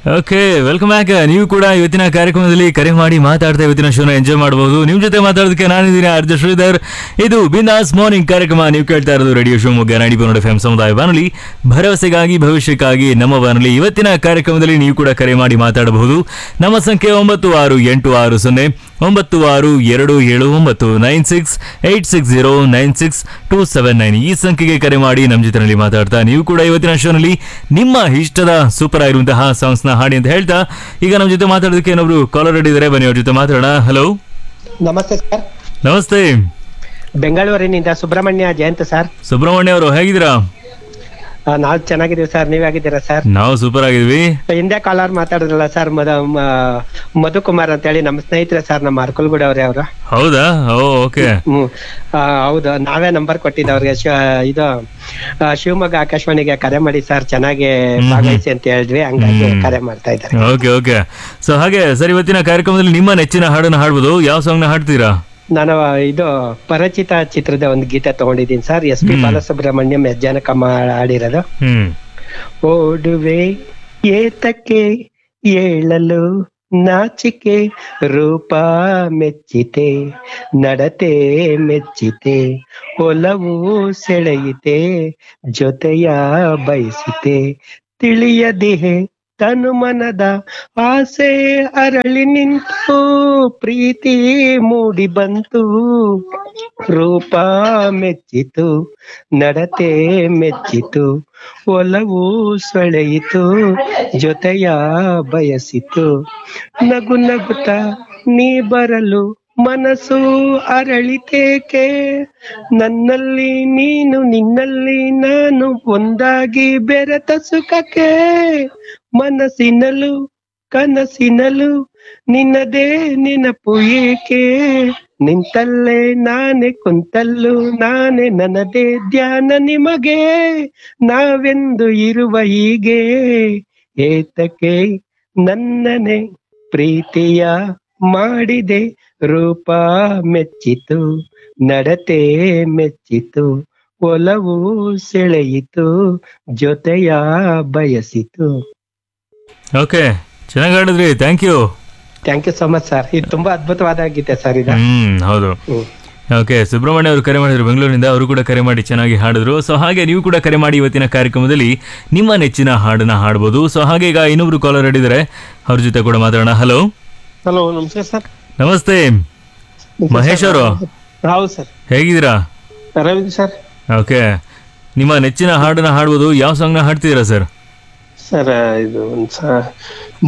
Okay welcome back ನೀವು ಕೂಡ ಇವತ್ತಿನ ಕಾರ್ಯಕ್ರಮದಲ್ಲಿ ಕರೆ ಮಾಡಿ ಮಾತಾಡ್ತಾ ಇವತ್ತಿನ ಶೋನ ಎಂಜಾಯ್ ಮಾಡಬಹುದು ನಿಮ್ ಜೊತೆ ಮಾತಾಡೋದಕ್ಕೆ ನಾನಿದ್ದೀನಿ ಅರ್ಜುನ್ ಶ್ರೀಧರ್ ಇದು ಬಿಂದಾಸ್ ಮಾರ್ನಿಂಗ್ ಕಾರ್ಯಕ್ರಮ ನೀವು ಕೇಳ್ತಾ ಇರೋದು ರೇಡಿಯೋ ಶಿವಮೊಗ್ಗ ನಾಡಿ ಬನ್ನಡ ಎಫ್ ಸಮುದಾಯ ಬಾನುಲಿ ಭರವಸೆಗಾಗಿ ಭವಿಷ್ಯಕ್ಕಾಗಿ ನಮ್ಮ ಬಾನುಲಿ ಇವತ್ತಿನ ಕಾರ್ಯಕ್ರಮದಲ್ಲಿ ನೀವು ಕೂಡ ಕರೆ ಮಾಡಿ ಮಾತಾಡಬಹುದು ನಮ್ಮ ಸಂಖ್ಯೆ ಒಂಬತ್ತು ಆರು ಎಂಟು ಆರು ಸೊನ್ನೆ ಒಂಬತ್ತು ಆರು ಎರಡು ಏಳು ಒಂಬತ್ತು nine six eight six zero nine six two seven nine ಈ ಸಂಖ್ಯೆಗೆ ಕರೆ ಮಾಡಿ ನಮ್ಮ ಜೊತೆನಲ್ಲಿ ಮಾತಾಡ್ತಾ ನೀವು ಕೂಡ ಇವತ್ತಿನ ಶೋನಲ್ಲಿ ನಿಮ್ಮ ಇಷ್ಟದ ಸೂಪರ್ ಆಗಿರುವಂತಹ ಸಾಂಗ್ಸ್ನ ಹಾಡಿ ಅಂತ ಹೇಳ್ತಾ ಈಗ ನಮ್ಮ ಜೊತೆ ಮಾತಾಡೋದಕ್ಕೆ ಏನೊಬ್ರು ಕಾಲರ್ ಇದ್ದಾರೆ ಬನ್ನಿ ಅವ್ರ ಜೊತೆ ಮಾತಾಡೋಣ ಹಲೋ ನಮಸ್ತೆ ಸರ್ ನಮಸ್ತೆ ಬೆಂಗಳೂರಿನಿಂದ ಸುಬ್ರಹ್ಮಣ್ಯ ಜಯಂತ್ ಸರ್ ಸುಬ್ರಹ್ಮಣ್ಯ ಅವರು ಹೇಗಿದ್ದೀರಾ ಆ, ನಾವ್ ಚೆನ್ನಾಗಿದೀವಿ ಸರ್ ನೀವ್ ಆಗಿದ್ದೀರಾ ಸರ್ ನಾವು ಸೂಪರ್ ಆಗಿದ್ವಿ ಹಿಂದೆ ಕಾಲರ್ ಮಾತಾಡಿದ್ರಲ್ಲ ಸರ್ ಮದ ಮ- ಮಧುಕುಮಾರ್ ಅಂತ ಹೇಳಿ ನಮ್ಮ ಸ್ನೇಹಿತರೆ ಸರ್ ನಮ್ಮ ಅರ್ಕಲ್ಗೂಡ ಅವ್ರೆ ಅವ್ರು ಹೌದಾ ಓ ಓಕೆ ಹ್ಮ್ ಆ, ಹೌದು ನಾವೇ ನಂಬರ್ ಕೊಟ್ಟಿದ್ದು ಅವ್ರಿಗೆ ಶಿವ- ಇದು ಆ, ಶಿವಮೊಗ್ಗ ಆಕಾಶವಾಣಿಗೆ ಕರೆ ಮಾಡಿ ಸರ್ ಚೆನ್ನಾಗಿ ಭಾಗವಹಿಸಿ ಅಂತ ಹೇಳಿದ್ವಿ ಹಂಗಾಗಿ ಕರೆ ಮಾಡ್ತಾ ಇದ್ದಾರೆ ಓಕೆ ಓಕೆ ಸೊ ಹಾಗೆ ಸರ್ ಇವತ್ತಿನ ಕಾರ್ಯಕ್ರಮದಲ್ಲಿ ನಿಮ್ಮ ನೆಚ್ಚಿನ ಹಾಡನ್ನು ಹಾಡ್ಬೋದು ಯಾವ ಸಾಂಗ್ನ ಹಾಡ್ತೀರಾ ನಾನು ಇದು ಪರಿಚಿತ ಚಿತ್ರದ ಒಂದು ಗೀತೆ ತಗೊಂಡಿದ್ದೀನಿ ಸರ್ ಎಸ್ ಪಿ ಹ್ಮ್. ಬಾಲಸುಬ್ರಹ್ಮಣ್ಯಂ ಯಜ್ಜಾನಕಮ್ಮ ಆಡಿರೋದು ಹ್ಮ್ ಓಡುವೆ ಏತಕ್ಕೆ ಏಳಲು ನಾಚಿಕೆ ರೂಪ ಮೆಚ್ಚಿತೆ ನಡತೆ ಮೆಚ್ಚಿತೆ ಒಲವು ಸೆಳೆಯಿತೆ ಜೊತೆಯ ಬಯಸಿತೆ ತಿಳಿಯದಿಹೆ ತನು ಮನದ ಆಸೆ ಅರಳಿ ನಿಂತು ಪ್ರೀತಿ ಮೂಡಿ ಬಂತು ರೂಪ ಮೆಚ್ಚಿತು ನಡತೆ ಮೆಚ್ಚಿತು ಒಲವು ಸೆಳೆಯಿತು ಜೊತೆಯ ಬಯಸಿತು ನಗು ನಗುತ್ತ ನೀ ಬರಲು ಮನಸ್ಸು ಅರಳಿತೇಕೆ ನನ್ನಲ್ಲಿ ನೀನು ನಿನ್ನಲ್ಲಿ ನಾನು ಒಂದಾಗಿ ಬೆರೆತ ಸುಖಕ್ಕೆ ಮನಸ್ಸಿನಲು ಕನಸಿನಲು ನಿನ್ನದೇ ನೆನಪು ಏಕೆ ನಿಂತಲ್ಲೇ ನಾನೇ ಕುಂತಲ್ಲೂ ನಾನೇ ನನ್ನದೇ ಧ್ಯಾನ ನಿಮಗೆ ನಾವೆಂದು ಇರುವ ಹೀಗೆ ಏತಕ್ಕೆ ನನ್ನನೆ ಪ್ರೀತಿಯ ಮಾಡಿದೆ ರೂಪ ಮೆಚ್ಚಿತು ನಡತೆ ಮೆಚ್ಚಿತು ಒಲವು ಸೆಳೆಯಿತು ಜೊತೆಯ ಬಯಸಿತು ಓಕೆ ಚೆನ್ನಾಗಿ ಹಾಡಿದ್ರಿ thank you thank you so much sir ಇದು ತುಂಬಾ ಅದ್ಭುತವಾದ ಗೀತೆ ಸರ್ ಇದು ಹ್ಮ್ ಹೌದು ಹ್ಮ್. ಓಕೆ ಸುಬ್ರಹ್ಮಣ್ಯ ಅವರು ಕರೆ ಮಾಡಿದ್ರು ಬೆಂಗಳೂರಿನಿಂದ ಅವರು ಕೂಡ ಕರೆ ಮಾಡಿ ಚೆನ್ನಾಗಿ ಹಾಡಿದ್ರು ಸೊ ಹಾಗೆ ನೀವು ಕೂಡ ಕರೆ ಮಾಡಿ ಇವತ್ತಿನ ಕಾರ್ಯಕ್ರಮದಲ್ಲಿ ನಿಮ್ಮ ನೆಚ್ಚಿನ ಹಾಡನ್ನ ಹಾಡ್ಬೋದು ಸೊ ಹಾಗೆ ಈಗ ಇನ್ನೊಬ್ರು ಕಾಲರ್ ಹಿಡಿದರೆ ಅವ್ರ ಜೊತೆ ಕೂಡ ಮಾತಾಡೋಣ ಹಲೋ ಹಲೋ ನಮಸ್ಕಾರ ಸರ್ ನಮಸ್ತೆ ಮಹೇಶ್ ಅವರು ಹೌದು ಸರ್ ಹೇಗಿದ್ದೀರಾ ರವೀಂದ್ರ ಸರ್ ಓಕೆ ನಿಮ್ಮ ನೆಚ್ಚಿನ ಹಾಡನ್ನ ಹಾಡ್ಬೋದು ಯಾವ ಸಾಂಗ್ನ ಹಾಡ್ತಿದ್ದೀರಾ ಸರ್ ಸರ್ ಇದು ಒಂದು